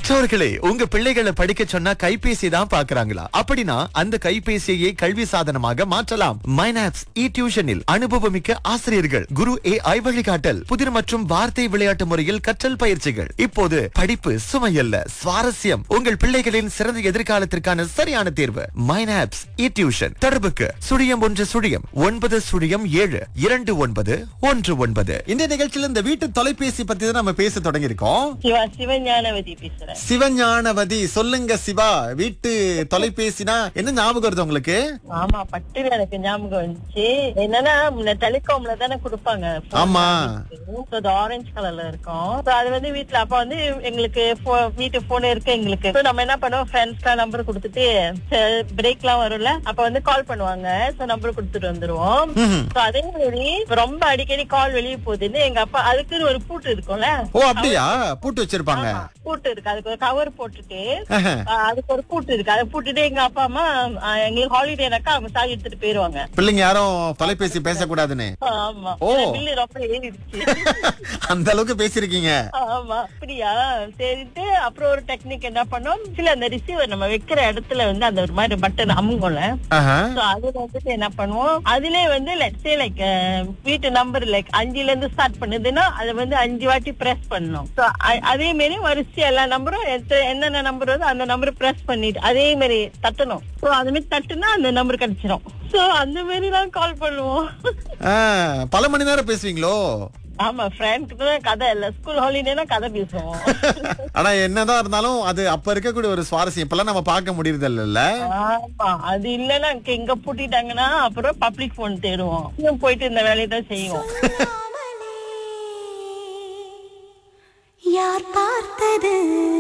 பெற்றோர்களே உங்க பிள்ளைகளை படிக்க சொன்னா கைபேசி தான் பாக்குறாங்களா அப்படின்னா அந்த கைபேசியை கல்வி சாதனமாக மாற்றலாம் மைனாப்ஸ் இ டியூஷனில் அனுபவமிக்க ஆசிரியர்கள் குரு ஏ ஐ வழிகாட்டல் புதிர் மற்றும் வார்த்தை விளையாட்டு முறையில் கற்றல் பயிற்சிகள் இப்போது படிப்பு சுமையல்ல சுவாரஸ்யம் உங்கள் பிள்ளைகளின் சிறந்த எதிர்காலத்திற்கான சரியான தேர்வு மைனாப்ஸ் இ டியூஷன் தொடர்புக்கு சுழியம் ஒன்று சுழியம் ஒன்பது சுழியம் ஏழு இரண்டு ஒன்பது ஒன்று ஒன்பது இந்த நிகழ்ச்சியில இந்த வீட்டு தொலைபேசி பத்தி தான் நம்ம பேச தொடங்கி இருக்கோம் சிவா சிவஞானவதி பேசுறேன் சிவஞானவதி சொல்லுங்க சிவா வீட்டு தொலைபேசினா என்ன ஞாபகம் வருது உங்களுக்கு ஆமா பட்டு எனக்கு ஞாபகம் வந்துச்சு என்னன்னா முன்ன டெலிகாம்ல தானே கொடுப்பாங்க phone ஆமா. So, அது ஆரஞ்சு கலர்ல இருக்கும் So, அது வந்து வீட்ல அப்ப வந்து எங்களுக்கு pho- வீட்டு போன் இருக்கு எங்களுக்கு So, நம்ம என்ன பண்ணுவோம் ஃப்ரெண்ட்ஸ்லாம் நம்பர் கொடுத்துட்டு பிரேக் எல்லாம் வரும்ல அப்ப வந்து கால் பண்ணுவாங்க சோ நம்பர் கொடுத்துட்டு வந்துருவோம் ம்ஹும். So, அதே மாதிரி ரொம்ப அடிக்கடி கால் வெளியே போகுதுன்னு எங்க அப்பா அதுக்குன்னு ஒரு பூட்டு இருக்கும்ல ஓ அப்படியா பூட்டு வச்சிருப்பாங்க ஆமா, பூட்டு இருக்கு அதுக்கு ஒரு கவர் போட்டுட்டு ஆஹா. ஆஹ் அதுக்கு ஒரு பூட்டு இருக்கு அதை பூட்டிட்டு எங்க அப்பா அம்மா ஆஹ் எங்களுக்கு ஹாலிடேனாக்கா அவங்க சாவி எடுத்துட்டு போயிருவாங்க பிள்ளைங்க யாரும் தொலைபேசி பேசக்கூடாதுன்னு ஆமா ஓ. பில்லு ரொம்ப ஏறிடுச்சு அந்த அளவுக்கு பேசிருக்கீங்க ஆமா அப்படியா சரிட்டு அப்புறம் ஒரு டெக்னிக் என்ன பண்ணோம் சில அந்த ரிசீவர் நம்ம வைக்கிற இடத்துல வந்து அந்த ஒரு மாதிரி பட்டன் அமுங்கும்ல ஆஹா. So, அதுல வந்துட்டு என்ன பண்ணுவோம் அதுலயே வந்து லெட்ஸ் சே லைக் வீட்டு நம்பர் லைக் அஞ்சுல இருந்து ஸ்டார்ட் பண்ணுதுன்னா அதை வந்து அஞ்சு வாட்டி பிரஸ் பண்ணணும் So, அ- அதே மாதிரி வரிசை எல்லா நம்பரும் என்னென்ன நம்பர் வருதோ அந்த நம்பர் பிரஸ் பண்ணிட்டு அதே மாதிரி தட்டணும் சோ அது மாதிரி தட்டுனா அந்த நம்பர் கிடைச்சிரும் சோ அந்த மாதிரி தான் கால் பண்ணுவோம் ஆ, பல மணி நேரம் பேசுவீங்களோ ஆமா ஃப்ரெண்ட் கிட்ட தான் கதை இல்ல ஸ்கூல் ஹாலிடேனா கதை பேசுவோம் ஆனா என்னதான் இருந்தாலும் அது அப்ப இருக்கக்கூடிய ஒரு சுவாரஸ்யம் இப்பெல்லாம் நம்ம பார்க்க முடியறது இல்ல ஆமா அது இல்லன்னா இங்க இங்க பூட்டிட்டாங்கன்னா அப்புறம் பப்ளிக் போன் தேடுவோம் இன்னும் போயிட்டு இந்த வேலையை தான் செய்வோம் யார் பார்த்தது